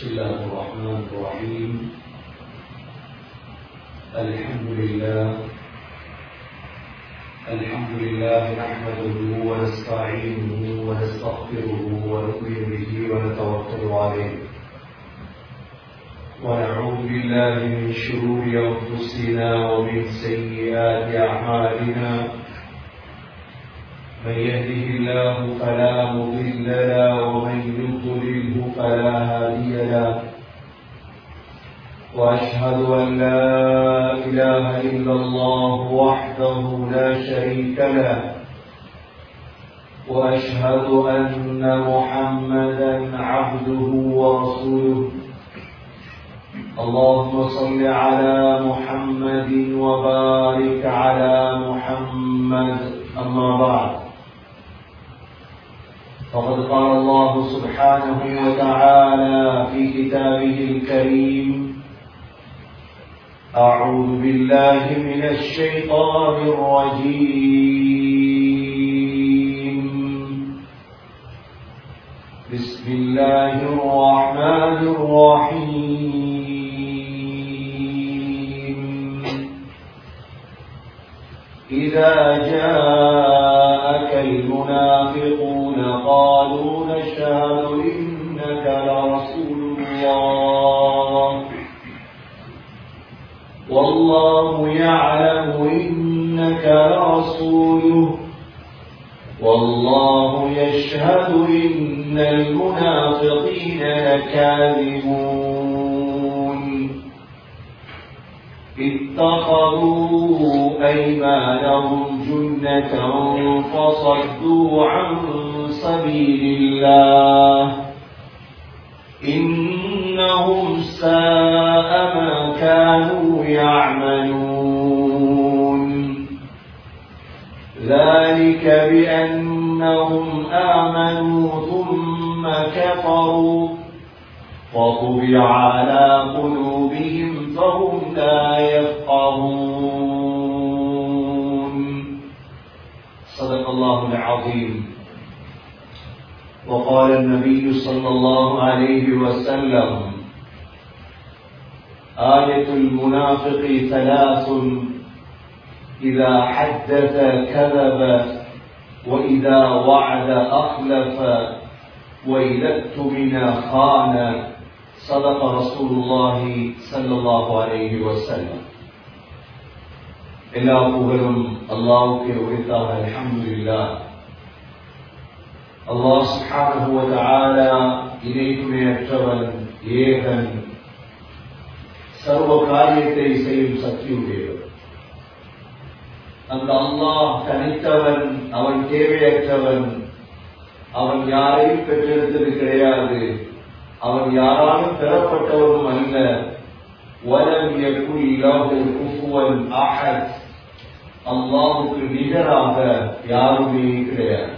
بسم الله الرحمن الرحيم الحمد لله الحمد لله نحمده ونستعينه ونستغفره ونؤمن به ونتوكل عليه ونعوذ بالله من شرور انفسنا ومن سيئات اعمالنا من يهده الله فلا مضل له ومن يضلله فلا هادي له واشهد ان لا اله الا الله وحده لا شريك له واشهد ان محمدا عبده ورسوله اللهم صل على محمد وبارك على محمد اما بعد فقد قال الله سبحانه وتعالى في كتابه الكريم أعوذ بالله من الشيطان الرجيم بسم الله الرحمن الرحيم إذا جاءك المنافقون قالوا نشهد إنك لرسول الله والله يعلم إنك لرسوله والله يشهد إن المنافقين لكاذبون اتخذوا أيمانهم جنة فصدوا عن سبيل الله إنهم ساء ما كانوا يعملون ذلك بأنهم آمنوا ثم كفروا فطبع على قلوبهم فهم لا يفقهون صدق الله العظيم وقال النبي صلى الله عليه وسلم آية المنافق ثلاث إذا حدث كذب وإذا وعد أخلف وإذا اؤتمن خان صدق رسول الله صلى الله عليه وسلم எல்லா புகழும் அல்லாவுக்கு உரித்தாக அல்ஹம்துலில்லா அல்லாஹ் சுப்ஹானஹு வ தஆலா இணைத்துணையற்றவன் ஏகன் சர்வ காரியத்தை செய்யும் சக்தியுடையவர் அந்த அல்லாஹ் தனித்தவன் அவன் தேவையற்றவன் அவன் யாரையும் பெற்றெடுத்தது கிடையாது அவன் யாராலும் பெறப்பட்டவனும் அல்ல வலம் யகுல் லஹு குஃபுவன் அஹத் அல்லாஹ்வுக்கு நிகராக யாருமே கிடையாது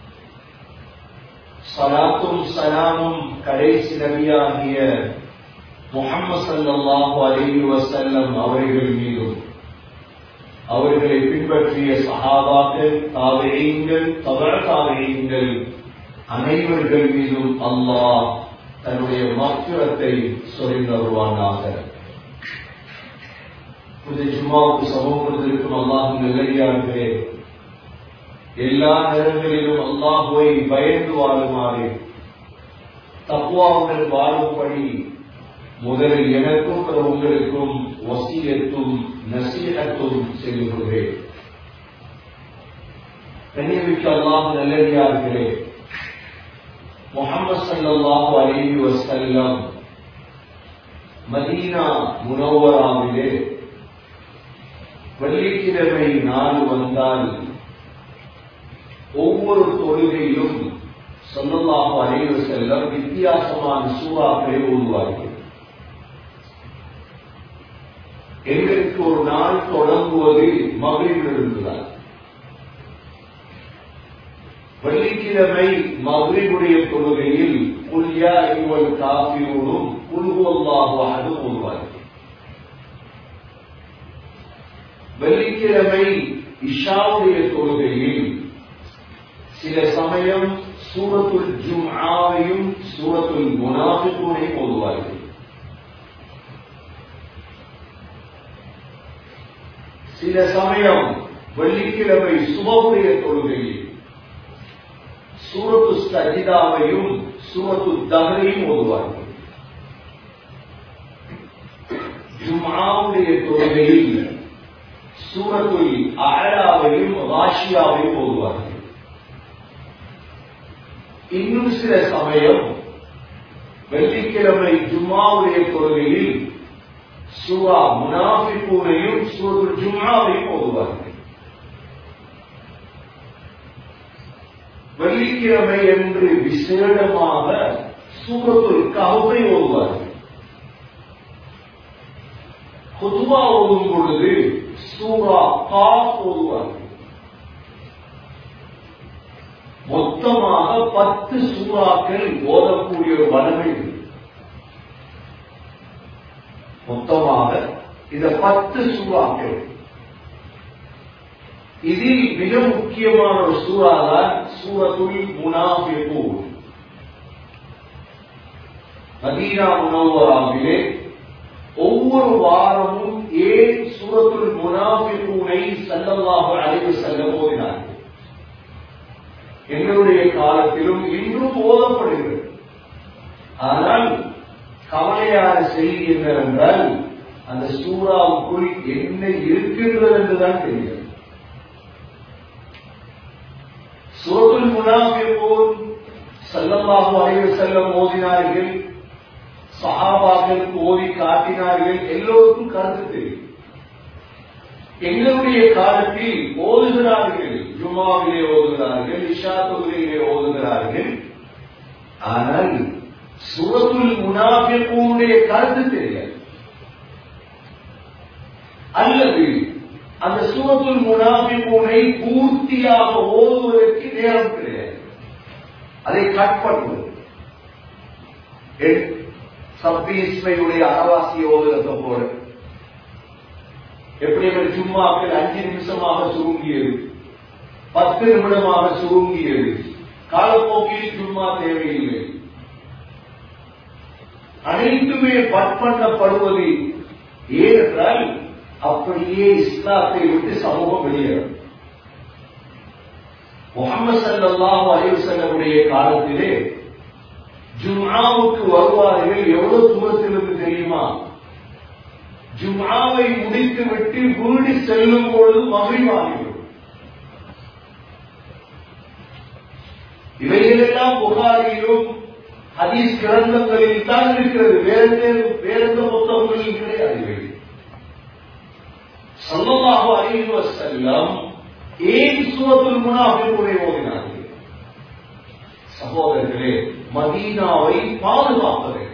சலாத்தும் சலாமும் கடைசி நபியாகிய முகமது சல்லாஹு அலைஹி வசல்லம் அவர்கள் மீதும் அவர்களை பின்பற்றிய சஹாபாக்கள் தாவகங்கள் தவற தாவகங்கள் அனைவர்கள் மீதும் அல்லாஹ் தன்னுடைய மக்குரத்தை சொல்லிந்தருவானாக புதிய ஜும்மாவுக்கு சமூகத்திற்கும் அல்லாஹ் நல்லடியார்களே எல்லா நேரங்களிலும் அல்லாஹுவை பயந்து வாழுமாறு தப்புவாவுடன் வாழும்படி முதலில் எனக்கும் உங்களுக்கும் வசியத்தும் நசீகத்தும் செய்து கொள்கிறேன் கண்ணியமிக்க அல்லாஹ் நல்லடியார்களே முகமது சல்லாஹு அலி வசல்லம் மதீனா முனவராவிலே வெள்ளிக்கிழமை நாள் வந்தால் ஒவ்வொரு தொழுகையிலும் சொல்லலாக அனைவர் செல்லம் வித்தியாசமான சூறாக்களை ஓடுவார்கள் எங்களுக்கு ஒரு நாள் தொடங்குவது மகிழ்விலிருந்துதான் வெள்ளிக்கிழமை மகிழ்வுடைய தொழுகையில் புல்யா இவள் காப்பியோடும் புல்குவல்லாக ஓடுவார்கள் வெள்ளிக்கிழமை இஷாவுடைய தொழுகையில் சில சமயம் சூரத்துல் ஜும்ஆவையும் சூரத்துல் முனாஃபிகூனையும் ஓதுவார்கள் சில சமயம் வெள்ளிக்கிழமை சுபவுடைய தொழுகையில் சூரத்து சஜிதாவையும் சூரத்து தகரையும் ஓதுவார்கள் ஜும்ஆவுடைய தொழுகையில் சூரத்துல் அழாவையும் ராஷியாவையும் ஓதுவார்கள் இன்னும் சில சமயம் வெள்ளிக்கிழமை ஜும்மாவுடைய தொழுகையில் சூரா முனாஃபிகூனையும் சூரத்துல் ஜும்ஆவையும் ஓதுவார்கள் வெள்ளிக்கிழமை என்று விசேடமாக சூரத்துல் கஹவை ஓதுவார்கள் குதுவா ஓதும் பொழுது சூரா காப் ஓதுவார்கள் மொத்தமாக பத்து சூறாக்கள் ஓதக்கூடிய ஒரு வளமை உண்டு. மொத்தமாக இந்த பத்து சூறாக்கள் இதில் மிக முக்கியமான ஒரு சூறா தான் சூரத்துல் முனாஃபிகூன் மதீனா முனவராவிலே ஒவ்வொரு வாரமும் ஏன் சூரத்துல் முனாஃபிகூனை ஸல்லல்லாஹு அலைஹி வஸல்லம் ஓதினார்கள் எங்களுடைய காலத்திலும் இன்றும் ஓதப்படுகிறது ஆனால் கவலையான செய்தி என்னவென்றால் அந்த சூறாவுக்குள் என்ன இருக்கின்றது என்றுதான் தெரிகிறது சூரத்துல் முனாஃபிகூன் ஸல்லல்லாஹு அலைஹி வஸல்லம் ஓதினார்கள் சஹாபாக்களுக்கு ஓதி காட்டினார்கள் எல்லோருக்கும் கருத்து தெரியும் எங்களுடைய காலத்தில் ஓதுகிறார்கள் ஜுமாவிலே ஓதுகிறார்கள் இஷா தொகுதியிலே ஓதுகிறார்கள் ஆனால் சூரத்துல் முனாஃபிகூனுடைய கருத்து தெரியாது அல்லது அந்த சூரத்துல் முனாஃபிகூனை பூர்த்தியாக ஓதுவதற்கு நேரம் கிடையாது அதை கட் பண்ணுவது சப்பீஸ்மையுடைய அறவாசிய ஓதுகிறத போல எப்படி அவர் ஜும்மாக்கள் அஞ்சு நிமிஷமாக சுருங்கியது பத்து நிமிடமாக சுருங்கியது காலப்போக்கில் ஜும்மா தேவையில்லை அனைத்துமே பட் பண்ணப்படுவது ஏனென்றால் அப்படியே இஸ்லாத்தை விட்டு சமூகம் வெளியேறும் முகமது சல்லாஹு அலிவசல்லமுடைய காலத்திலே ஜும்ஆவுக்கு வருவார்கள் எவ்வளவு தூரத்திலிருந்து தெரியுமா ஜும்ஆவை முடித்து விட்டு வீடு செல்லும் பொழுது மகிழ்வாகிவிடும் இவைகளெல்லாம் புகாரிலும் ஹதீஸ் கிரந்தங்களில் தான் இருக்கிறது வேற வேற எந்த புத்தகங்களில் கிடையாது இவை சல்லல்லாஹு அலைஹி வஸல்லம் ஏன் சூரத்துல் முனாஃபிகூனை ஓதினார்கள் சகோதரர்களே மதீனாவை பாதுகாப்பதற்கு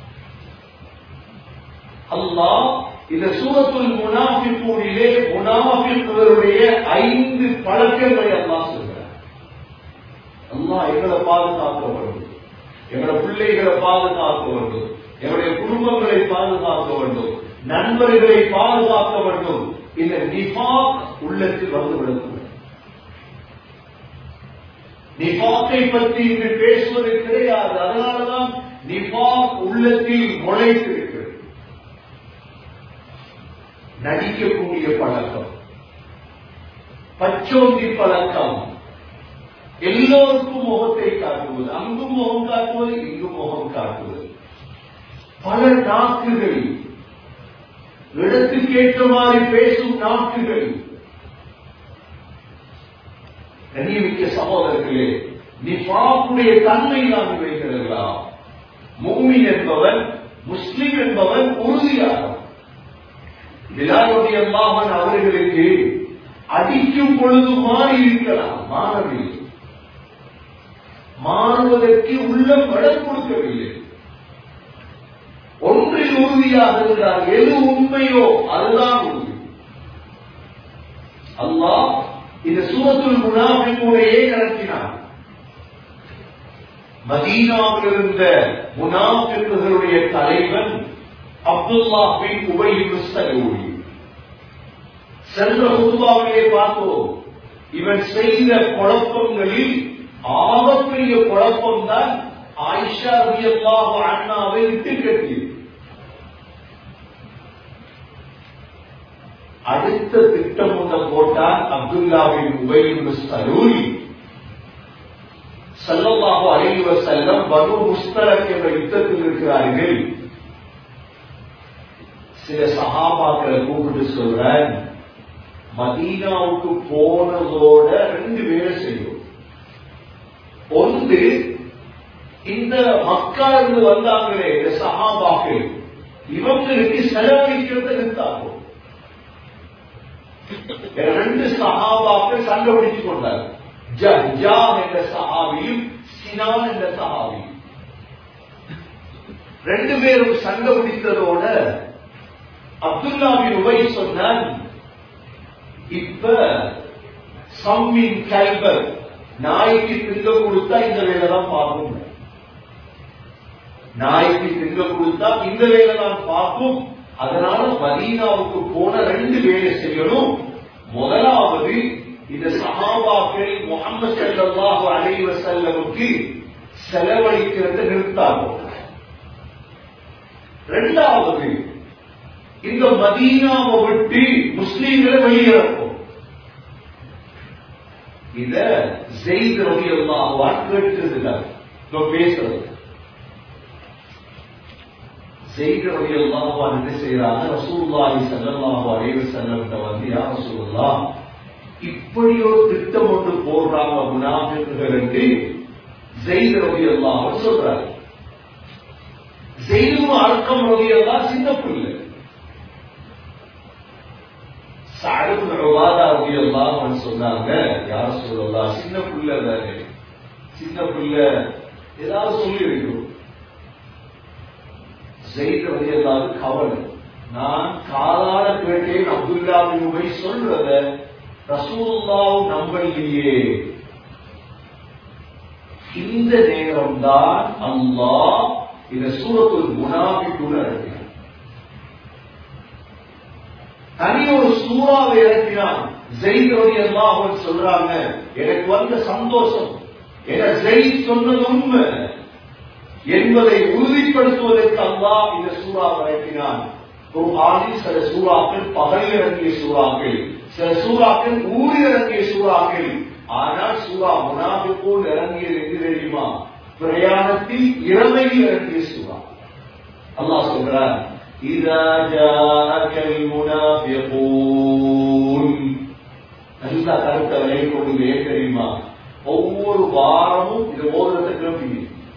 அல்லாஹ் இந்த சூரத்துல் முனாஃபிகூனிலே முனாஃபிக்குகளுடைய ஐந்து பழக்கங்களை அல்லாஹ் சொல்கிறார் அல்லாஹ் எங்களை பாதுகாக்க வேண்டும் எங்களோட பிள்ளைகளை பாதுகாக்க வேண்டும் எங்களுடைய குடும்பங்களை பாதுகாக்க வேண்டும் நண்பர்களை பாதுகாக்க வேண்டும் இந்த நிபாக் உள்ளத்தில் வந்துவிடக்கூடாது நிபாக்கை பற்றி இன்று பேசுவது கிடையாது அதனாலதான் நிபாக் உள்ளத்தில் முளைத்திருக்கிறது நடிக்கக்கூடிய பழக்கம் பச்சோந்தி பழக்கம் எல்லோருக்கும் முகத்தை காட்டுவது அங்கும் முகம் காட்டுவது இங்கும் முகம் காட்டுவது பல நாக்குகள் இடத்துக்கேற்ற மாதிரி பேசும் நாக்குகள் கண்ணியமிக்க சகோதரர்களே நிஃபாக்குடைய தன்மை நாம் இவைகளா மூமின் என்பவன் முஸ்லிம் என்பவன் உறுதியாக விழாவுடைய அம்மாவன் அவர்களுக்கு அடிக்கும் பொழுது மாறி இருக்கலாம் மாறவில்லை மாறுவதற்கு உள்ளம் இடம் கொடுக்கவில்லை ஒன்றில் உறுதியாக இருந்தார் எது உண்மையோ அதுதான் உறுதி அல்லாஹ் இந்த சூரத்துல் முனாஃபிகூனையே இறக்கினார் மதீனாவில் இருந்த முனாஃபிக்குகளுடைய தலைவன் அப்துல்லா பின் உபை சலூரி சென்ற குருவாவிலே பார்த்தோம் இவன் செய்த குழப்பங்களில் ஆகப்பெரிய குழப்பம் தான் ஆயிஷா ரலியல்லாஹு அண்ணாவை விட்டு கட்டியது அடுத்த திட்டம் ஒன்றை போட்டான் அப்துல்லாவின் உபயின் சலூல் சல்லல்லாஹு அலைஹி வஸல்லம் பனு முஸ்தலக் என்ற யுத்தத்தில் இருக்கிறார்கள் சில சஹாபாக்களை கூப்பிட்டு சொல்றேன் மதீனாவுக்கு போனதோட ரெண்டு வேலை செய்யும் ஒன்று இந்த மக்கா இருந்து வந்தாங்களே இந்த சஹாபாக்கள் இவங்களுக்கு செலவழிக்கிறத நிறுத்தாகும் ரெண்டு சஹாபாக்கள் சண்டை பிடிச்சு கொண்டார் ஜா என்ற சஹாபியும் சினான் என்ற சஹாபியும் ரெண்டு பேரும் சண்டை பிடித்ததோட அப்துல்லாவின் உபை சொன்னான் இப்ப சம்மின் கல்வர் நாய்க்கு திங்க கொடுத்தா இந்த வேலை தான் பார்க்கும் நாய்க்கு திங்க கொடுத்தா இந்த வேலை தான் பார்க்கும் அதனால மதீனாவுக்கு போன ரெண்டு வேலை செய்யணும் முதலாவது இந்த சஹாபாக்கள் முகமது சல்லாஹு அலைஹி வஸல்லமுக்கு செலவழிக்கிறத நிறுத்தாகும் ரெண்டாவது இந்த மதீனாவை விட்டு முஸ்லீம்களை வெளியிறக்கும் இத ஜெயித் ரவி அல்லாஹுவான் கேட்டிருந்தார் பேசுறது ஜெயித் ரவி அல்லாஹுவான் என்ன செய்யறாங்க ரசூல்லாஹி சல்லல்லாஹு அலைஹி வஸல்லம் வந்து யா ரசூலுல்லாஹ் இப்படி ஒரு திட்டம் ஒன்று போடுறாங்க முனாஃபிக்குகள் என்று ஜெயித் ரவி அல்லாஹ் சொல்றாரு ஜெயிதும் அர்க்கம் ரவி அல்லாஹ் சின்ன பிள்ளை சாடும் ரவாதா ரவி அல்லாஹ் சொன்னாங்க யார சொல்லலாம் சின்ன பிள்ளை தானே சின்ன பிள்ளை ஏதாவது சொல்லி இருக்கும் ஜெயித் ரவி அல்லாஹ் கவலை நான் காலால கேட்டேன் அப்துல்லாவின் உபை சொல்றத ரசூல்லாவும் நம்பலையே இந்த நேரம்தான் அல்லாஹ் இந்த சூரத்துல் முனாபிக்குள்ள இறக்கினான் தனி ஒரு சூறாவை இறக்கினான் ஜெயித் ரவி அல்லாஹ் சொல்றாங்க எனக்கு வந்த சந்தோஷம் என ஜெயித் சொன்னது உண்மை என்பதை உறுதிப்படுத்துவதற்கு அல்லாஹ் இந்த சூறா இறக்கினான் குர்ஆனில் சில சூறாக்கள் பகல் இறங்கிய சூறாக்கள் சில சூறாக்கள் ஊரில் இறங்கிய சூறாக்கள் ஆனால் சூறா முனாபிப்போல் இறங்கியது எங்கு தெரியுமா பிரயாணத்தில் இரவையில் இறங்கிய சூறா அல்லாஹ் சொல்றார் إذا جاءك المنافقون நல்லா கருத்தை விலை கொண்டு ஏன் தெரியுமா ஒவ்வொரு வாரமும் இது ஓதுறதை கிளம்பி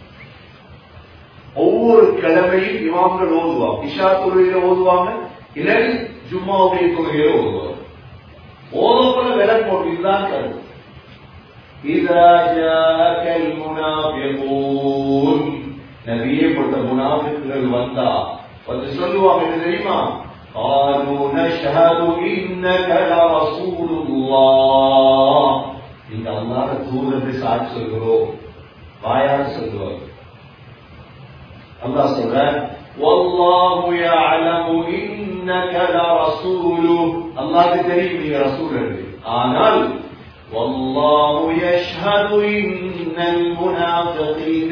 ஒவ்வொரு கிழமையும் இமாம்கள் ஓதுவாங்க இஷா தொழுகையில ஓதுவாங்க இல்லை ஜும்மாவுடைய தொழுகையில ஓதுவாங்க ஓதப்பட விலை போட்டு இதுதான் கருத்து إذا جاءك المنافقون நபியே போட்ட முனாஃபிக்குகள் வந்தா வந்து சொல்லுவாங்க என்ன தெரியுமா قالوا نشهد إنك لرسول الله நீங்க அல்லாத தூதத்தை சாட்சி சொல்கிறோம் வாயார சொல்லுவாங்க அல்லாஹ் சொல்ற والله يعلم إنك لرسوله அல்லாஹ்க்கு தெரியும் நீங்க ரசூல் என்று ஆனால் والله يشهد إن المنافقين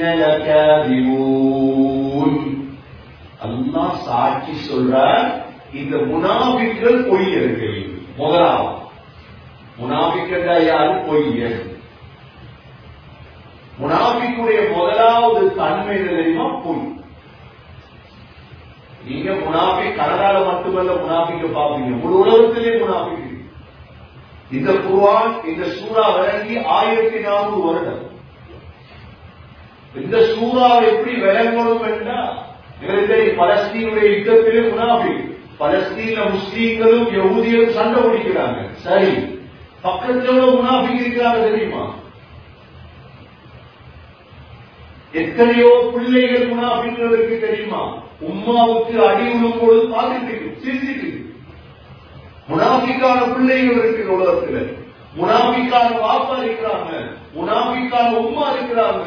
لكاذبون அல்லாஹ் சாட்சி சொல்றார் இந்த முனாபிக்கள் பொய்யர்கள் முதலாவது முனாபிக்கள் யாரு பொய்யர் முனாபிக்குடைய முதலாவது தன்மை என்ன தெரியுமா பொய் நீங்க முனாபி கனடால மட்டுமல்ல முனாபிக்க பாப்பீங்க முழு உலகத்திலே முனாபிக்கு இந்த குர்ஆன் இந்த சூறா விளங்கி ஆயிரத்தி நானூறு வருடம் இந்த சூறா எப்படி விளங்கணும் என்றால் இவருக்கு பலஸ்தீனுடைய யுத்தத்திலே முனாபி பலஸ்தீன முஸ்லீம்களும் யகுதியும் சண்டை பிடிக்கிறாங்க சரி பக்கத்துல முனாபி இருக்கிறாங்க தெரியுமா எத்தனையோ பிள்ளைகள் முனாபிங்களுக்கு தெரியுமா உம்மாவுக்கு அடி உழும் பொழுது பார்த்துட்டு சிரிச்சிட்டு முனாபிக்கான பிள்ளைகள் இருக்கிற உலகத்துல முனாபிக்கான பாப்பா இருக்கிறாங்க முனாபிக்கான உம்மா இருக்கிறாங்க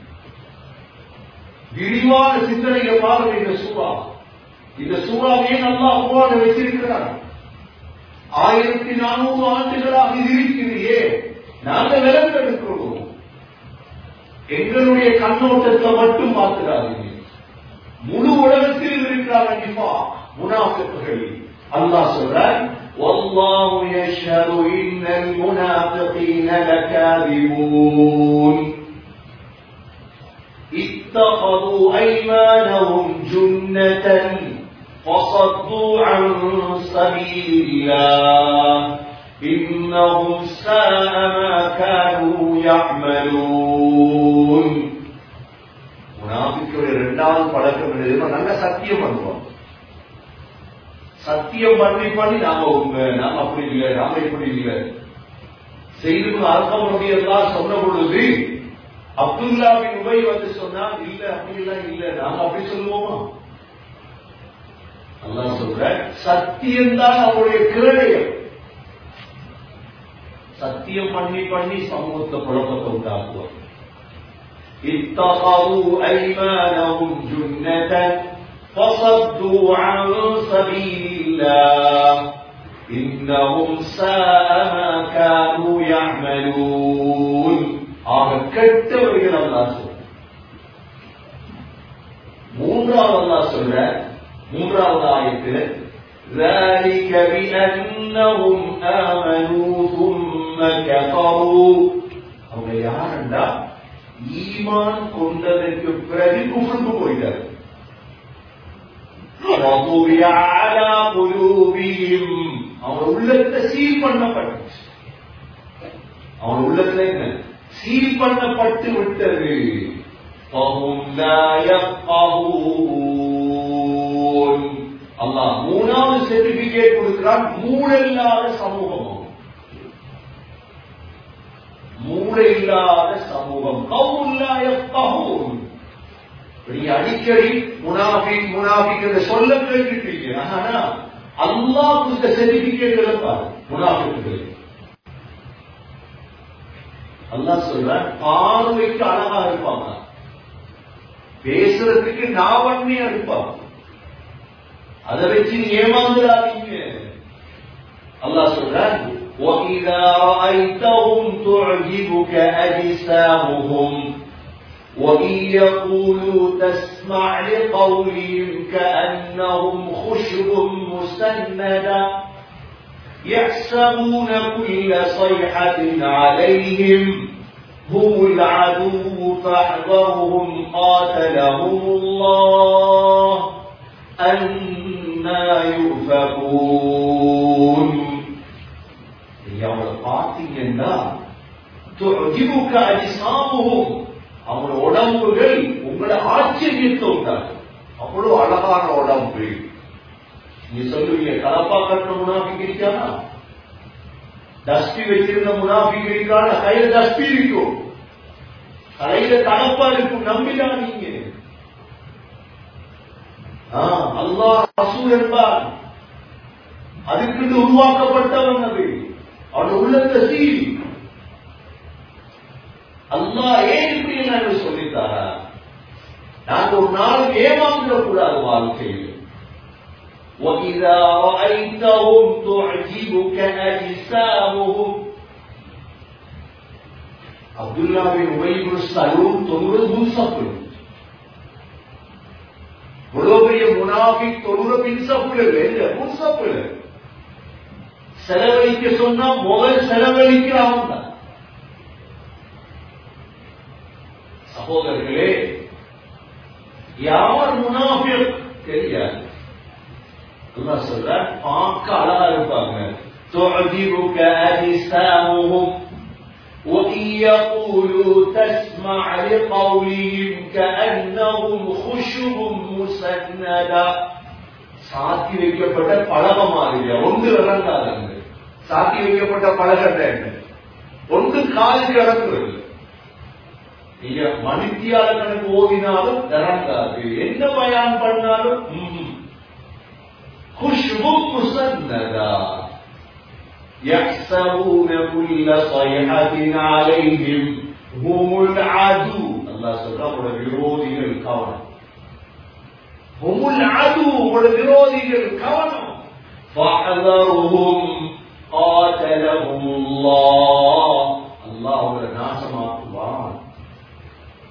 விரிவான சிந்தனையை பாருங்க இந்த சூறா இந்த சூறாவையே நல்லா குரான வச்சிருக்கிறார் ஆயிரத்தி நானூறு ஆண்டுகளாக இது இருக்கிறையே நாங்க விலங்கு எடுக்கிறோம் எங்களுடைய கண்ணோட்டத்தை மட்டும் பார்க்கிறாதீங்க முழு உலகத்தில் இருக்கிறாங்க நிஃபா முனாஃபிக்குகள் அல்லாஹ் சொல்றார் والله يشهد إن المنافقين لكاذبون اتخذوا أيمانهم جنة فصدوا عن سبيل الله إنهم ساء ما كانوا يعملون முனாபிக்குடைய இரண்டாவது பழக்கம் எழுதுமா நல்ல சத்தியம் பண்ணுவோம் சத்தியம் பண்ணி பண்ணி நாம உண்மை நாம அப்படி இல்லை நாம இப்படி இல்லை செய்து அர்த்தம் எல்லாம் சொன்ன பொழுது அப்துல்லாவின் உபை வந்து சொன்னா இல்ல அப்படி எல்லாம் இல்ல நாம அப்படி சொல்லுவோமா அல்லாஹ் சொல்ற சத்தியம்தான் அவருடைய கிரயம் சத்தியம் பண்ணி பண்ணி சமூகத்தை குழப்பத்தை உண்டாக்குவோம் اتخذوا أيمانهم جنة فصدوا عن سبيل الله إنهم ساء ما كانوا يعملون ஆக கெட்டவர்கள் அல்லா சொல்ற மூன்றாவது அல்லா சொல்ற மூன்றாவது ஆயத்தில் ذلك بأنهم آمنوا ثم كفروا அவங்க யாருண்டா ஈமான் கொண்டதற்கு பிறகு குஃபருக்கு போயிட்டார் وطبع على قلوبهم அவன் உள்ளத்தை சீல் பண்ணப்பட்டுச்சு அவன் உள்ளத்துல என்ன சீல் பண்ணப்பட்டு விட்டது فهم لا يفقهون அல்லாஹ் மூணாவது சர்டிபிகேட் கொடுக்கிறான் மூளையில்லாத சமூகம் மூளை இல்லாத சமூகம் கவுல்லாயப்பகும் நீங்க அடிக்கடி முனாஃபிக் முனாஃபிக் என்ற சொல்ல கேட்டுட்டீங்க ஆனா அல்லாஹ் கொடுத்த சர்டிபிகேட் இழப்பார் முனாஃபிக்குகளுக்கு அல்லாஹ் சொல்ற பார்வைக்கு அழகா இருப்பாங்க பேசுறதுக்கு நாவன்மையா இருப்பாங்க அதை வச்சு நீ ஏமாந்துடாதீங்க அல்லாஹ் சொல்ற وإذا رأيتهم تعجبك أجسامهم وإن يقولوا تسمع لقولهم كأنهم خشب مسندة يحسبون كل صيحة عليهم هم العدو فاحذرهم قاتلهم الله أنا يؤفكون அவங்களை பார்த்தீங்கன்னா துஜிபுக்க அஜிசாமுகும் அவங்களோட உடம்புகள் உங்களை ஆச்சரியத்தை உண்டாகும் அவ்வளவு அழகான உடம்பு நீ சொல்லுவீங்க கலப்பா கட்டுற முனாஃபிக் இருக்கானா டஸ்பி வச்சிருந்த முனாஃபிக் இருக்கான கையில டஸ்பி இருக்கும் கையில கலப்பா இருக்கும் நம்பிதான் நீங்க அல்லாஹ் ரசூல் என்பார் அதுக்கு உருவாக்கப்பட்டவன் அது அவன் உள்ளத்த சீல் அல்லாஹ் ஏன் இப்படி எல்லாம் சொல்லித்தாரா நாங்க ஒரு நாளுக்கு ஏமாந்துடக் கூடாது வாழ்க்கையில் وإذا رأيتهم تعجبك أجسامهم அப்துல்லாவின் உபயிபுல் சலூம் தொழுவது முன்சப்பு இவ்வளவு பெரிய முனாபிக் தொழுற பின்சப்புல இல்ல முன்சப்புல செலவழிக்க சொன்னா முதல் செலவழிக்கிறான் தான் சகோதரர்களே யார் முனாபிக் தெரியாது அல்லாஹ் சொல்ற பார்க்க அழகா இருப்பாங்க تعجبك أجسامهم وإن يقولوا تسمع لقولهم كأنهم خشب مسندة சாத்தி வைக்கப்பட்ட பழக மாதிரி ஒன்று இறங்காதங்க சாத்தி வைக்கப்பட்ட பழகத்தை என்ன ஒன்று காலுக்கு இறங்குறது நீங்க மணித்தியால கணக்கு ஓதினாலும் இறங்காது என்ன பயான் பண்ணாலும் குஷ்பும் முசன்னதா يحسبون كل صيحة عليهم هم العدو الله سبحانه விரோதிகள் கவனம் هم العدو விரோதிகள் கவனம் فاحذرهم قاتلهم الله الله அவங்களை நாசமாக்குவான்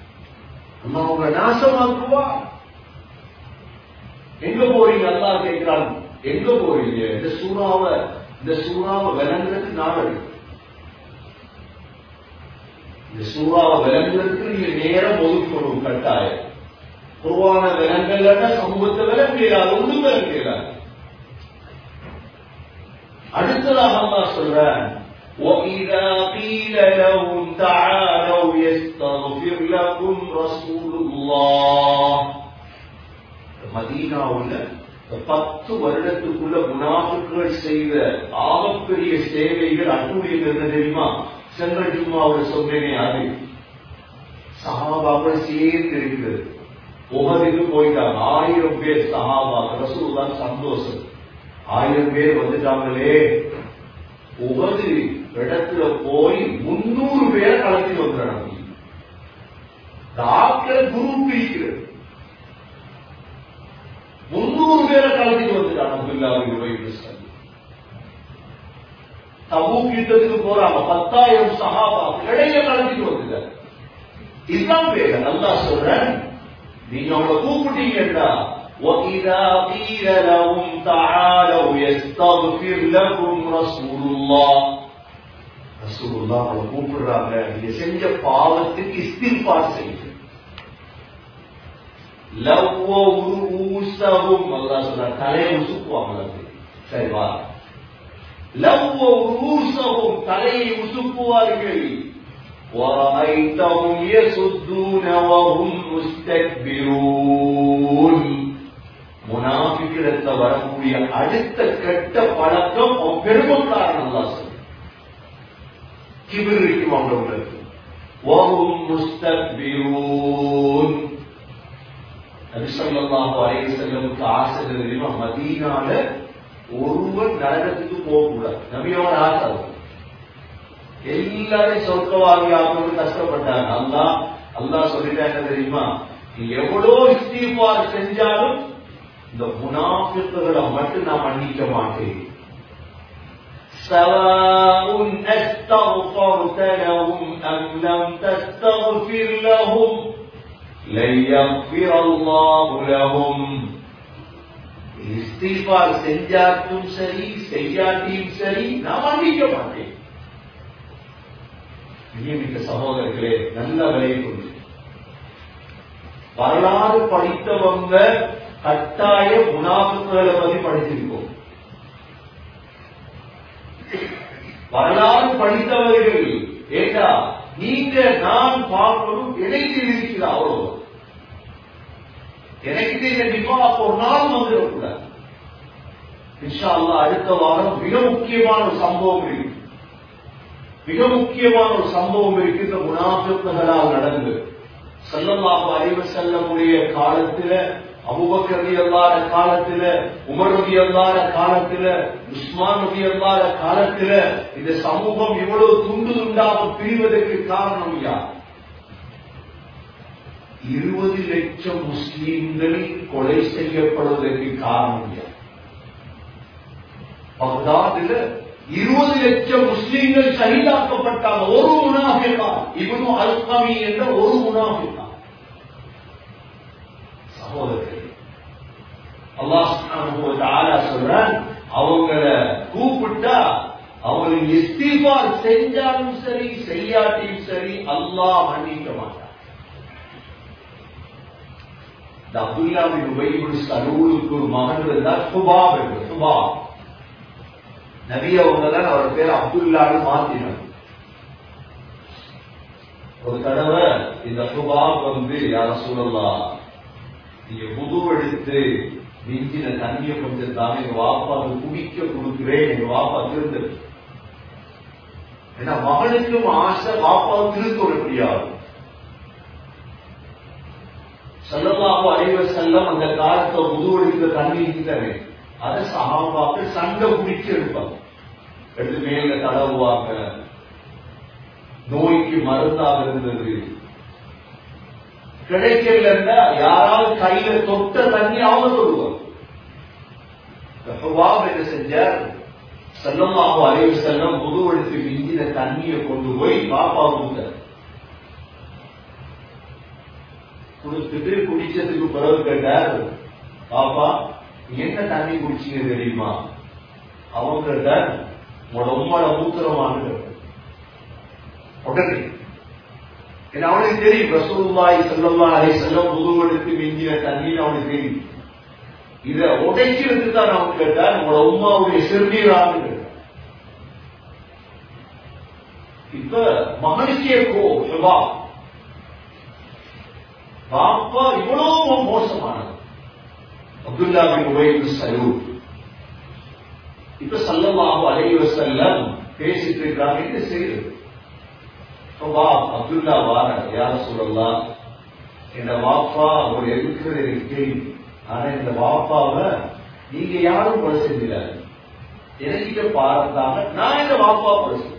அல்லாஹ் உங்களை நாசமாக்குவா எங்க போறீங்க அல்லாஹ் கேட்கிறான் எங்க போறீங்க இந்த சூறாவை இந்த சூறாவை விளங்குறதுக்கு நாள் எடுக்கும் இந்த சூறாவை விளங்குறதுக்கு நீங்க நேரம் ஒதுக்கணும் கட்டாயம் குருவான விலங்கல்ல சமூகத்தை விளங்கலாம் ஒன்றும் விளங்கலாம் அடுத்ததாக அல்லா சொல்றேன் وَإِذَا قِيلَ لَهُمْ تَعَالَوْا يَسْتَغْفِرْ لَكُمْ رَسُولُ اللَّهِ மதீனாவுல பத்து வருடத்துக்குள்ள முனாஃபிக்குகள் செய்த ஆகப்பெரிய சேவைகள் அட்டுடைய என்ன தெரியுமா சென்ற ஜும்மாவோட சொன்னேனே அது சஹாபாக்கள் சேர்ந்து இருக்கிறது உகதுக்கு போயிட்டாங்க ஆயிரம் பேர் சஹாபா ரசூல்லாம் சந்தோஷம் ஆயிரம் பேர் வந்துட்டாங்களே உகது இடத்துல போய் முன்னூறு பேரை கலத்தி வந்துடுறாங்க டாக்டர் குரூப் இருக்கிறது முன்னூறு பேரை கலத்திட்டு வந்துட்டாங்க அப்துல்லாவுக்கு போய் தபு கிட்டத்துக்கு போறாங்க பத்தாயிரம் சஹாபா இடையில கலத்திட்டு வந்துட்டாங்க இதுதான் பேரு நல்லா சொல்றேன் நீங்க அவங்களை கூப்பிட்டீங்கன்னா وَإِذَا قِيلَ لَهُمْ تَعَالَوْا يَسْتَغْفِرْ لَكُمْ رَسُولُ اللَّهِ ரசூலுல்லாஹ் அவங்களை கூப்பிடுறாங்க நீங்க செஞ்ச பாவத்துக்கு இஸ்திஃபார் செய்யுங்க லவ்வவு ரூஸஹும் அல்லாஹ் சொல்றார் தலையை உசுக்குவாங்க சரி வா லவ்வவு ரூஸஹும் தலையை உசுக்குவார்கள் ورأيتهم يسدون وهم مستكبرون முனாஃபிக்கிடத்துல வரக்கூடிய அடுத்த கெட்ட பழக்கம் அவன் பெருமைக்காரன் அல்லா சொல்லு கிபிர் இருக்கும் அவங்களுக்கு وهم مستكبرون நபி ஸல்லல்லாஹு அலைஹி வஸல்லமுக்கு ஆசை தெரியுமா மதீனால ஒருவன் நரகத்துக்கு போக கூடாது நபியோட ஆசை அது. எல்லாரும் சொர்க்கவாதி ஆகணும்னு கஷ்டப்பட்டாங்க அல்லா அல்லா சொல்லிட்டாங்க தெரியுமா நீ எவ்வளோ இஸ்தீபார் செஞ்சாலும் இந்த முனாஃபிக்குகளை மட்டும் நான் மன்னிக்க மாட்டேன் سواء استغفرت لهم أم لم تستغفر لهم لن يغفر الله لهم இஸ்திஃபார் செஞ்சாட்டும் சரி செய்யாட்டியும் சரி நான் மன்னிக்க மாட்டேன் நியமித்த சகோதரர்களே நல்ல விலையை கொண்டு வரலாறு படித்தவங்க கட்டாய முனாஃபிக்குகளை பத்தி படிச்சிருக்கோம் வரலாறு படித்தவர்கள் ஏண்டா நீங்க நான் பார்க்கணும் இடைக்கு இருக்கிற அவ்வளவு எனக்கு இந்த நிபாப் ஒரு நாள் வந்துடக்கூடாது இன்ஷா அல்லாஹ் அடுத்த வாரம் மிக முக்கியமான ஒரு சம்பவம் இருக்கு மிக முக்கியமான ஒரு சம்பவம் இருக்கு இந்த முனாஃபிக்குகளால் நடந்து செல்லமாக அறிவு செல்லமுடைய காலத்துல அபுபக்கர் ரதி அல்லாத காலத்துல உமர் ரதி அல்லாத காலத்துல உஸ்மான் ரதி அல்லாத காலத்துல இந்த சமூகம் இவ்வளவு துண்டு துண்டாக பிரிவதற்கு காரணம் யார் இருபது லட்சம் முஸ்லீம்கள் கொலை செய்யப்படுவதற்கு காரணம் யார் பக்தாதுல இருபது லட்சம் முஸ்லீம்கள் ஷஹீதாக்கப்பட்டாங்க ஒரு முனாஃபிகா இவனு அல்கமி என்ற ஒரு முனாஃபிகா சகோதரர்களே அல்லாஹ் சுப்ஹானஹு வ தஆலா சொல்றான் அவங்கள கூப்பிட்டா அவங்களுக்கு இஸ்திஃபார் செஞ்சாலும் சரி செய்யாட்டியும் சரி அல்லாஹ் மன்னிக்க மாட்டான் இந்த அப்துல்லா பின் உபை பின் சலூலுக்கு ஒரு மகன் இருந்தார் சுபாப் என்று சுபாப் நபி அவங்க தான் அவர் பேர் அப்துல்லான்னு மாத்தினார் ஒரு தடவை இந்த சுபாப் வந்து யார சொல்லலாம் நீங்க புது எடுத்து மிஞ்சின தண்ணிய கொஞ்சம் தானே எங்க வாப்பாவுக்கு குடிக்க கொடுக்கிறேன் எங்க வாப்பா திருந்து ஏன்னா மகனுக்கும் ஆசை வாப்பாவை திருத்த முடியாது செல்லமாக அறிவ செல்லம் அந்த காலத்தை புது எடுக்கிற தண்ணி இருக்கிறவே அதை சகாபாக்கள் சண்டை குடிச்சு எடுப்பாங்க எடுத்து மேல தடவுவாங்க நோய்க்கு மருந்தாக இருந்தது கிடைக்கலன்னா யாராவது கையில தொட்ட தண்ணி அவங்க சொல்லுவாங்க என்ன செஞ்சார் செல்லமாக அறிவு செல்லம் புது எடுத்து மிஞ்சின தண்ணியை கொண்டு போய் பாப்பா கொடுத்தார் கொடுத்துட்டு குடிச்சதுக்கு பிறகு கேட்டார் பாப்பா நீ என்ன தண்ணி குடிச்சீங்க தெரியுமா அவங்க கேட்டார் உங்களோட உம்மோட மூத்திரமானு கேட்டார் உடனே ஏன்னா அவனுக்கு தெரியும் ரசூலுல்லாஹி ஸல்லல்லாஹு அலைஹி வஸல்லம் புதுவெடுத்து மிஞ்சின தண்ணீர் அவனுக்கு தெரியும் இத உடைக்கிறதுக்கு தான் அவன் கேட்டார் உங்களோட உமாவுடைய சிறுநீரான்னு கேட்டார் இப்ப மகனுக்கே கோ சுபா பாப்பா இவ்வளவு மோசமானது அப்துல்லா பின் உபைது சலூர் இப்ப சல்லல்லாஹு அலைஹி வஸல்லம் பேசிட்டு இருக்காங்க என்ன செய்யுது வா அப்துல்லா வார யார சொல்லலாம் இந்த வாப்பா அவர் இருக்கிறது எனக்கு தெரியும் ஆனா இந்த வாப்பாவை நீங்க யாரும் கொலை செஞ்சிடாது எனக்கிட்ட பாரத்தாக நான் இந்த வாப்பா கொலை செஞ்சேன்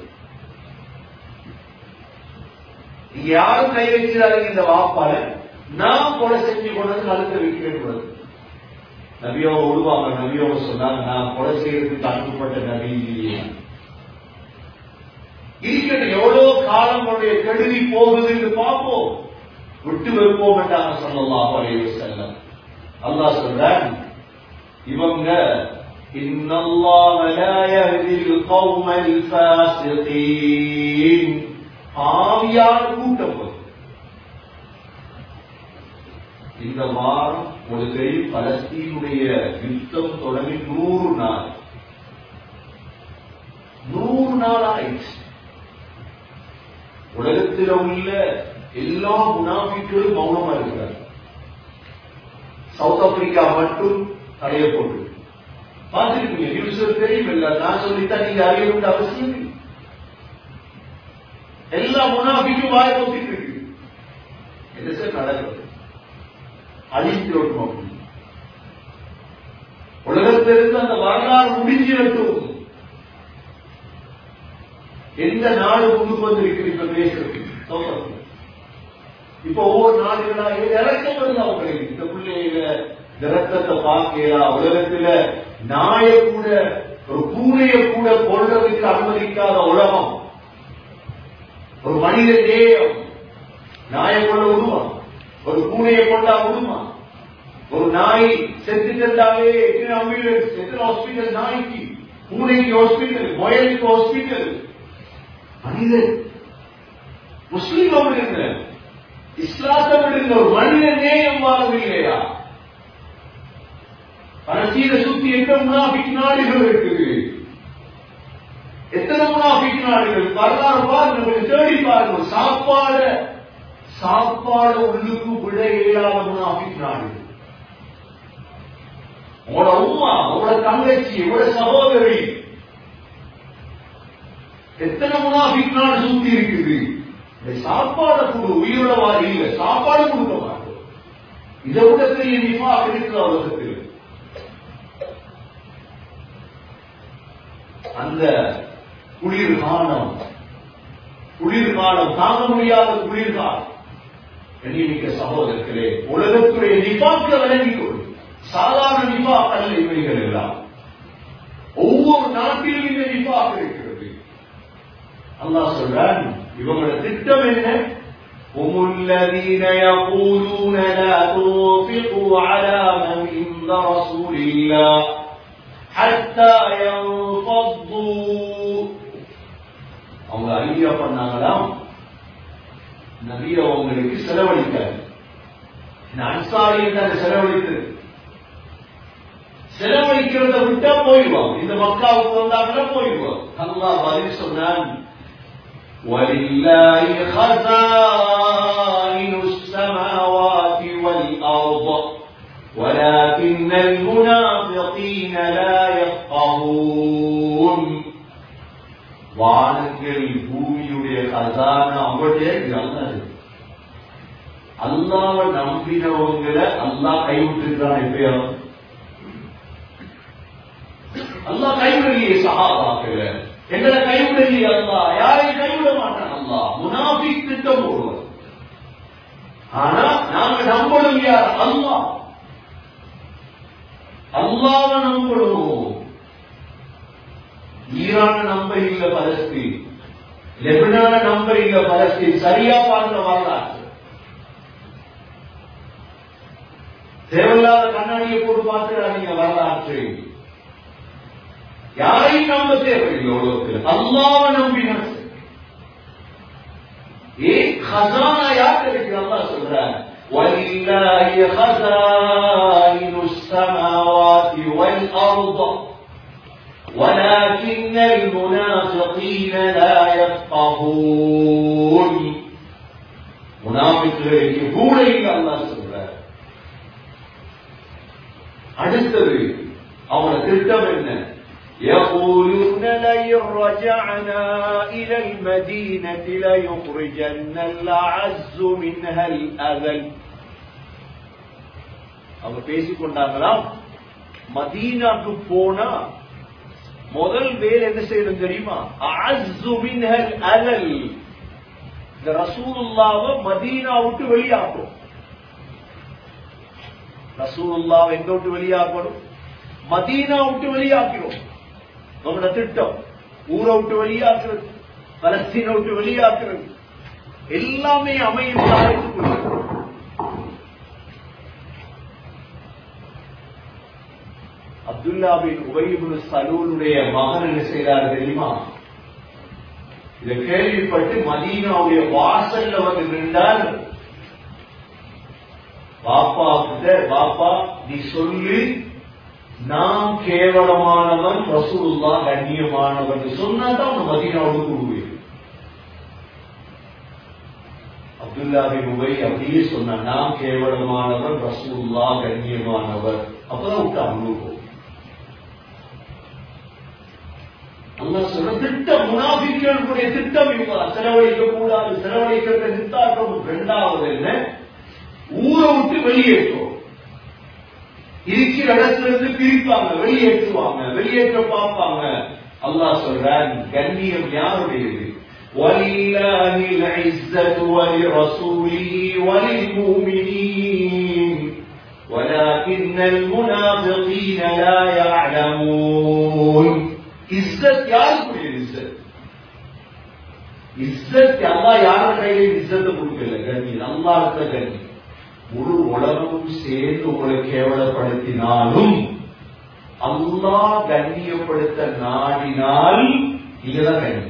நீங்க யாரும் கை வச்சிடாதீங்க இந்த வாப்பால நான் கொலை செஞ்சு கொண்டு கழுத்தை வைக்கிறேன் நபியோ விடுவாங்க நபியோ சொன்னாங்க நான் கொலை செய்யறதுக்கு அனுப்பப்பட்ட நபி இல்லையே இருக்கட்டும் எவ்வளவு காலம் உடைய கெடுதி போகுதுன்னு பார்ப்போம் விட்டு வைப்போம் என்றாங்க சொல்லலாம் அலைய செல்லம் அல்லாஹ் சொல்றான் இவங்க إن الله لا يهدي القوم الفاسقين ஆவியான கூட்டம் இந்த வாரம் ஒரு தெரியும் பலஸ்தீனுடைய யுத்தம் தொடங்கி நூறு நாள் நூறு நாள் ஆயிடுச்சு உலகத்தில் உள்ள எல்லா முனாபிக்களும் மௌனமா இருக்கிறார் சவுத் ஆப்பிரிக்கா மட்டும் தடையப்பட்டு பார்த்திருப்பீங்க நியூஸ் தெரியும் இல்ல நான் சொல்லித்தான் நீங்க அறிய வேண்டிய அவசியம் இல்லை எல்லா முனாபிக்கும் வாய நோக்கிட்டு இருக்கு என்ன சார் நடக்கிறது அழிக்கிறோம் உலகத்திலிருந்து அந்த வரலாறு முடிஞ்சிடட்டும் எந்த நாடு முன்னுக்கு வந்திருக்கு இப்ப பேசுறது இப்ப ஒவ்வொரு நாடுகளா இறக்கம் வருது அவங்களுக்கு இந்த பிள்ளைகள இந்த ரத்தத்தை பார்க்கலாம் உலகத்துல நாய கூட ஒரு பூனைய கூட கொள்றதுக்கு அனுமதிக்காத உலகம் ஒரு மனித நேயம் நாயை கொள்ள விடுமா ஒரு பூனையை கொண்டா விடுமா ஒரு நாய் செத்து சென்றாலே எத்தனை ஆம்புலன்ஸ் எத்தனை ஹாஸ்பிட்டல் நாய்க்கு பூனைக்கு ஹாஸ்பிட்டல் முயலுக்கு ஹாஸ்பிட்டல் மனிதன் முஸ்லீம் விடுங்க இஸ்லாத்தை விடுங்க ஒரு மனித நேயம் வாழவில்லையா பலஸ்தீன சுத்தி எத்தனை முனாபிக் நாடுகள் இருக்குது எத்தனை முனாபிக் நாடுகள் வரலாறு பாருங்க கொஞ்சம் தேடி பாருங்க சாப்பாடு சாப்பாடு உள்ளுக்கு விட இயலாத முனாபிக் நாடுகள் உங்களோட உமா உங்களோட தங்கச்சி உங்களோட சகோதரி எத்தனை முனாபிக் நாடு சுத்தி இருக்குது இந்த சாப்பாடு கொடு உயிரோட இல்ல சாப்பாடு கொடுக்க மாட்டோம் இதை விட பெரிய நிமா இருக்கிற உலகத்தில் அந்த குளிர்காலம் குளிர்காலம் தாங்க முடியாத குளிர்காலம் கண்ணியமிக்க சகோதரர்களே உலகத்துடைய நிபாக்க விளங்கிக் கொள்ளும் சாதாரண நிபாக் அல்ல இவைகள் எல்லாம் ஒவ்வொரு நாட்டிலும் இந்த நிபாக் இருக்கிறது அல்லாஹ் சொல்றான் இவங்களோட திட்டம் என்ன هم الذين يقولون لا تنفقوا على من عند رسول الله حتى ينفضوا அவங்க ஐடியா பண்ணாங்களாம் நபி அவங்களுக்கு செலவழித்தார் அன்சாரியை தான் செலவழித்தது செலவழிக்கிறத விட்டா போயிடுவாங்க இந்த மக்காவுக்கு வந்தாங்கன்னா போயிடுவாங்க அல்லாஹ் பதில் சொன்னான் ولله خزائن السماوات والأرض ولكن المنافقين لا يفقهون வானங்கள் பூமியுடைய கசான அவங்களுடைய அல்லது அல்லாவை நம்பினவங்களை அல்லாஹ் கைவிட்டுருக்கான் எப்பயோ அல்லா கைவிடலையே சகாபாக்கல எங்களை கைவிடலையே அல்லா யாரையும் கைவிட மாட்டான் அல்லா முனாபிக் திட்டம் போடுவார் ஆனா நாங்க நம்பணும் யார் அல்லா அல்லாவ நம்பணும் ஈரான நம்ப இல்ல பலஸ்தீன் லெபனான நம்ப இல்ல பலஸ்தீன் சரியா பார்த்த வரலாற்று தேவையில்லாத கண்ணாடியை போட்டு பார்த்துடாதீங்க வரலாற்றை யாரையும் நம்ப தேவையில்லை உலகத்தில் அல்லாவை நம்பினா சரி. ஏன் खजाना யார் கிடைக்குது அல்லாஹ் சொல்றார் ولله خزائن السماوات والأرض ولكن المنافقين لا يفقهون முனாபிக்குகளுக்கு கூட இங்க அல்லாஹ் சொல்றார் அடுத்தது அவன திட்டம் என்ன يقولون لئن رجعنا إلى المدينة ليخرجن الأعز منها الأذل அவங்க பேசிக்கொண்டாங்களாம் மதீனாக்கு போனா முதல் வேலை என்ன செய்யணும் தெரியுமா அஅஸ்ஸு மின்ஹல் அலல் இந்த ரசூலுல்லாவை மதீனா விட்டு வெளியாக்கும் ரசூலுல்லாவை எங்க விட்டு வெளியாக்கணும் மதீனா விட்டு வெளியாக்கிறோம் நம்மளோட திட்டம் ஊரை விட்டு வெளியாக்குறது பலஸ்தீனை விட்டு வெளியாக்குறது எல்லாமே அமையும் தாயத்துக்குள்ள அப்துல்லாபின் உபயிபுல் சலூலுடைய மகன் என்ன செய்கிறார் தெரியுமா இதை கேள்விப்பட்டு மதீனாவுடைய வாசல்ல வந்து நின்றார் பாப்பா கிட்ட பாப்பா நீ சொல்லு நான் கேவலமானவன் ரசூலுல்லா கண்ணியமானவன் சொன்னா தான் உன் மதீனாவோடு கூடுவேன் அப்துல்லாபின் உபை அப்படியே சொன்ன நான் கேவலமானவன் ரசூலுல்லா கண்ணியமானவர் அப்பதான் விட்டு அனுபவம் அல்லா சொல்ற திட்டம் முனாபிக்களுடைய திட்டம் இவங்க செலவழிக்க கூடாது செலவழிக்கிறத நிறுத்தாட்டம் இரண்டாவது என்ன ஊரை விட்டு வெளியேற்றும் இருக்கிற இடத்துல இருந்து பிரிப்பாங்க வெளியேற்றுவாங்க வெளியேற்ற பார்ப்பாங்க அல்லாஹ் சொல்றான் கண்ணியம் யாருடையது ولله العزة ولرسوله وللمؤمنين ولكن المنافقين لا يعلمون இஸ்ஸத் யாருக்குரிய இஸ்ஸத் இஸ்ஸத் அல்லா யார கையில இஸ்ஸத்தை கொடுக்கல கண்ணி அல்லா இருக்க கண்ணி முழு உலகமும் சேர்ந்து உங்களை கேவலப்படுத்தினாலும் அல்லா கண்ணியப்படுத்த நாடினால் நீங்கதான் கண்ணி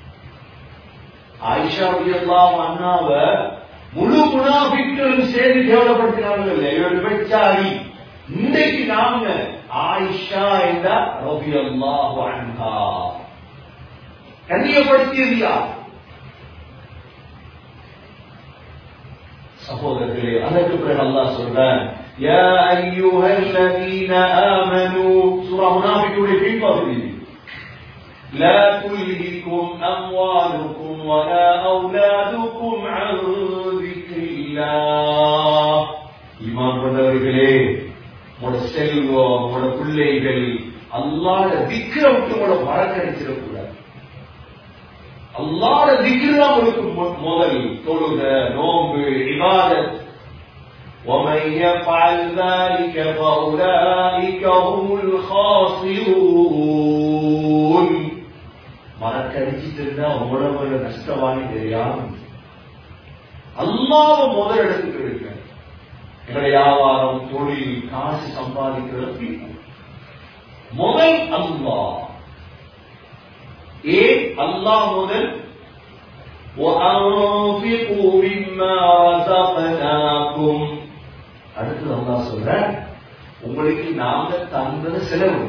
ஆயிஷா எல்லாம் அண்ணாவ முழு முனாபிக்களும் சேர்ந்து கேவலப்படுத்தினார்கள் இவர் பெச்சாரி இன்றைக்கு நாங்க ஆயிஷா என்ற ரபி அல்லாஹு அன்ஹா கண்ணியப்படுத்தியது யார் சகோதரர்களே அதற்கு பிறகு அல்லாஹ் சொல்றான் يا أيها الذين آمنوا سورة منافقون في قبله لا تلهكم أموالكم ولا أولادكم عن ذكر الله ஈமான் கொண்டவர்களே உங்களோட செல்வம் உங்களோட பிள்ளைகள் அல்லாத திக்கிற விட்டு உங்களோட மறக்கடிச்சிடக்கூடாது அல்லாத திக்ரு உங்களுக்கு முதல் தொழுக நோம்பு இபாதத் ومن يفعل ذلك فأولئك هم الخاسرون மறக்கடிச்சிட்டு இருந்தா உங்களோட நஷ்டவாணி தெரியாம அல்லாத முதல் இடத்துக்கு இருக்க எங்களுடைய வியாபாரம் தொழில் காசு சம்பாதிக்கிறது முதல் அல்லா ஏன் அல்லாஹ் முதல் وأنفقوا مما رزقناكم அடுத்து அல்லா சொல்ற உங்களுக்கு நாங்க தந்தது செலவு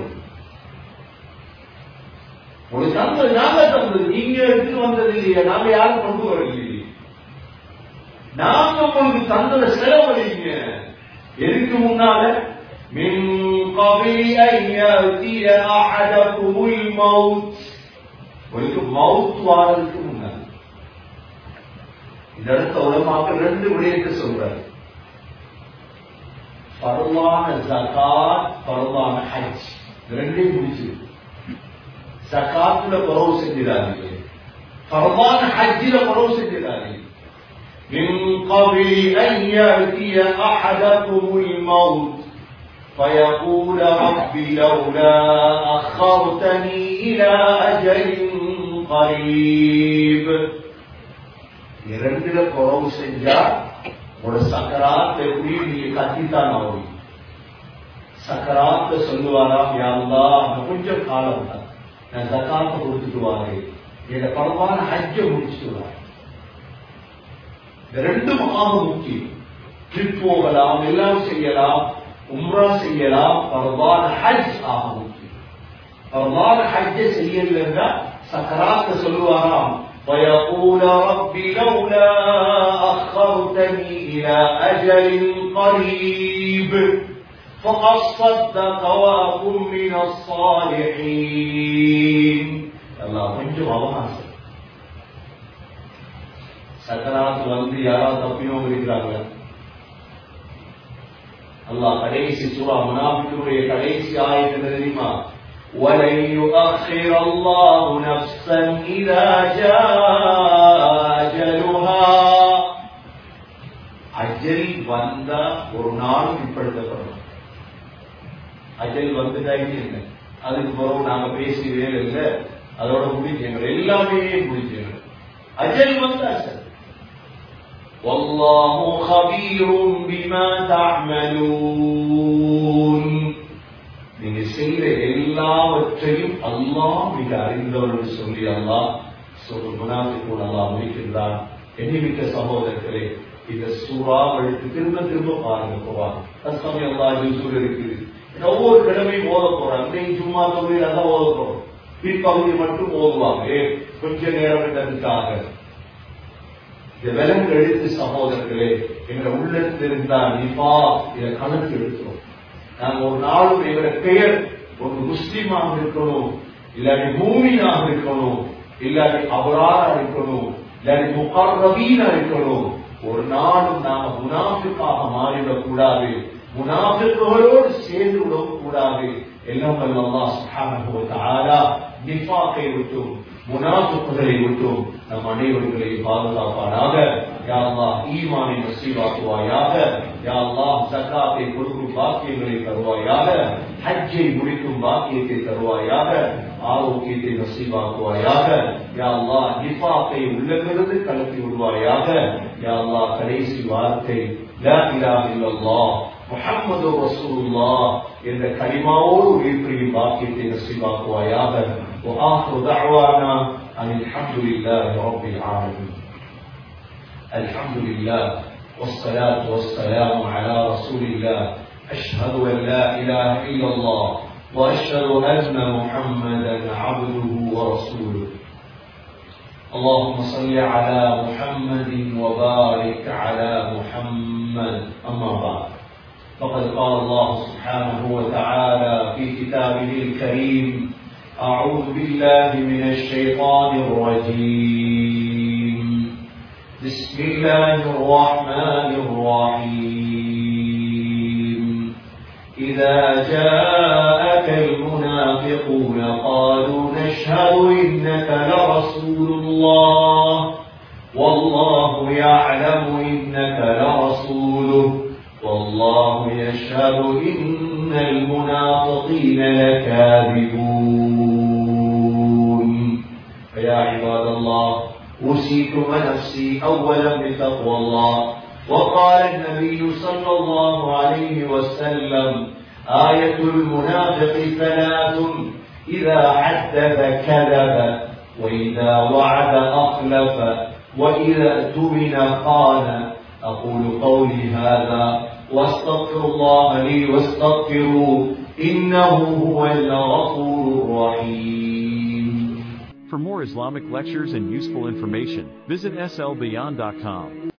உங்களுக்கு தந்தது நாங்க தந்தது நீங்க எடுத்து வந்தது இல்லையா நாங்க யாரும் கொண்டு வரலையே நாங்க உங்களுக்கு தந்தத செலவழிங்க எதுக்கு முன்னால من قبل أن يأتي أحدكم الموت உங்களுக்கு மவுத் வாரதுக்கு முன்னால இந்த இடத்த உலமாக்க ரெண்டு விடயத்தை சொல்றாரு பரவான ஜகாத் பரவான ஹஜ் ரெண்டையும் முடிச்சு ஜகாத்துல குறவு செஞ்சிடாதீங்க பரவான ஹஜ்ஜில குறவு செஞ்சிடாதீங்க من قبل أن يأتي أحدكم الموت فيقول رب لولا أخرتني إلى أجل قريب இரண்டுல குறவு செஞ்சா உங்களோட சக்கராத் எப்படி நீங்க கத்தித்தான் ஆகும் சக்கராத்த சொல்லுவாராம் யாருந்தா அந்த கொஞ்சம் காலம் தான் நான் சக்காத்த கொடுத்துட்டு வாரேன் எங்க பரவான ஹஜ்ஜ முடிச்சுட்டு வரேன் இந்த ரெண்டும் ஆக முக்கியம் ட்ரிப் போகலாம் எல்லாம் செய்யலாம் உம்ரா செய்யலாம் பரவான ஹஜ் ஆக முக்கியம் பரவான ஹஜ்ஜ செய்யலன்னா சக்கராத்த சொல்லுவாராம் ويقول رب لولا أخرتني إلى أجل قريب فأصدق وأكن من الصالحين الله கொஞ்சம் அவகாசம் சக்கராத்து வந்து யாராவது தப்பினவங்க இருக்கிறாங்க அல்லாஹ் கடைசி சூரா முனாபிக்குடைய கடைசி ஆயத்து தெரியுமா ولن يؤخر الله نفسا إذا جاء أجلها அஜல் வந்தா ஒரு நாள் பிற்படுத்தப்படும் அஜல் வந்துட்டாங்க இல்லை அதுக்கு பிறகு நாங்க பேசி வேலை இல்லை அதோட முடிஞ்சவங்க எல்லாமே முடிஞ்சவங்க அஜல் வந்தா சார் والله خبير بما تعملون நீங்க செய்த எல்லாவற்றையும் அல்லாஹ் மிக அறிந்தவர்கள் சொல்லி அல்லாஹ் சொல் முனாஃபிக்கூன் அல்லாஹ் முடிக்கின்றான் எண்ணிமிக்க சகோதரர்களே இந்த சூறாவளுக்கு திரும்ப திரும்ப பாருங்க போவாங்க தஸ்மி அல்லா ஜூசூர் இருக்குது ஒவ்வொரு கிழமையும் ஓத போறாங்க இன்னைக்கு சும்மா தொழில் அதான் ஓத போறோம் பிற்பகுதி மட்டும் ஓதுவாங்க கொஞ்ச நேரம் என்றதுக்காக இந்த விலங்கு எழுத்து சகோதரர்களே எங்க உள்ளத்தில் இருந்தா நிபா இதை கணக்கு எடுக்கிறோம் நாங்க ஒரு நாளும் எங்களோட பெயர் ஒரு முஸ்லீமாக இருக்கணும் இல்லாட்டி மூமினாக இருக்கணும் இல்லாட்டி அவராக இருக்கணும் இல்லாட்டி முகர்ரவீனா இருக்கணும் ஒரு நாளும் நாம முனாஃபிக்காக மாறிவிடக் கூடாது முனாஃபிக்குகளோடு சேர்ந்து விடவும் கூடாது எல்லாம் அல்லாஹ் சுப்ஹானஹு வ தஆலா நிஃபாக்கை விட்டும் முனாஃபிக்குகளை விட்டும் நம் அனைவர்களையும் பாதுகாப்பானாக யா அல்லாஹ் ஈமானை நசீவாக்குவாயாக யா அல்லாஹ் ஜக்காத்தை கொடுக்கும் பாக்கியங்களை தருவாயாக ஹஜ்ஜை முடிக்கும் பாக்கியத்தை தருவாயாக ஆரோக்கியத்தை நசீவாக்குவாயாக யா அல்லாஹ் நிஃபாக்கை உள்ளிருந்து கலத்தி விடுவாயாக யா அல்லாஹ் கடைசி வார்த்தை லா இலாஹ இல்லல்லாஹ் முஹம்மது ரசூலுல்லாஹ் என்ற கலிமாவோடு உயிர்ப்பிரியும் பாக்கியத்தை நசீவாக்குவாயாக وآخر دعوانا أن الحمد لله رب العالمين الحمد لله والصلاة والسلام على رسول الله أشهد أن لا إله إلا الله وأشهد أن محمدا عبده ورسوله اللهم صل على محمد وبارك على محمد أما بعد فقد قال الله سبحانه وتعالى في كتابه الكريم أعوذ بالله من الشيطان الرجيم بسم الله الرحمن الرحيم إذا جاءك المنافقون قالوا نشهد إنك لرسول الله والله يعلم إنك لرسوله والله يشهد إن المنافقين لكاذبون فيا عباد الله أوصيكم ونفسي أولا بتقوى الله وقال النبي صلى الله عليه وسلم آية المنافق ثلاث إذا حدث كذب وإذا وعد أخلف وإذا اؤتمن خان أقول قولي هذا واستغفر الله لي واستغفروه إنه هو الغفور الرحيم For more Islamic lectures and useful information, visit slbeyond.com.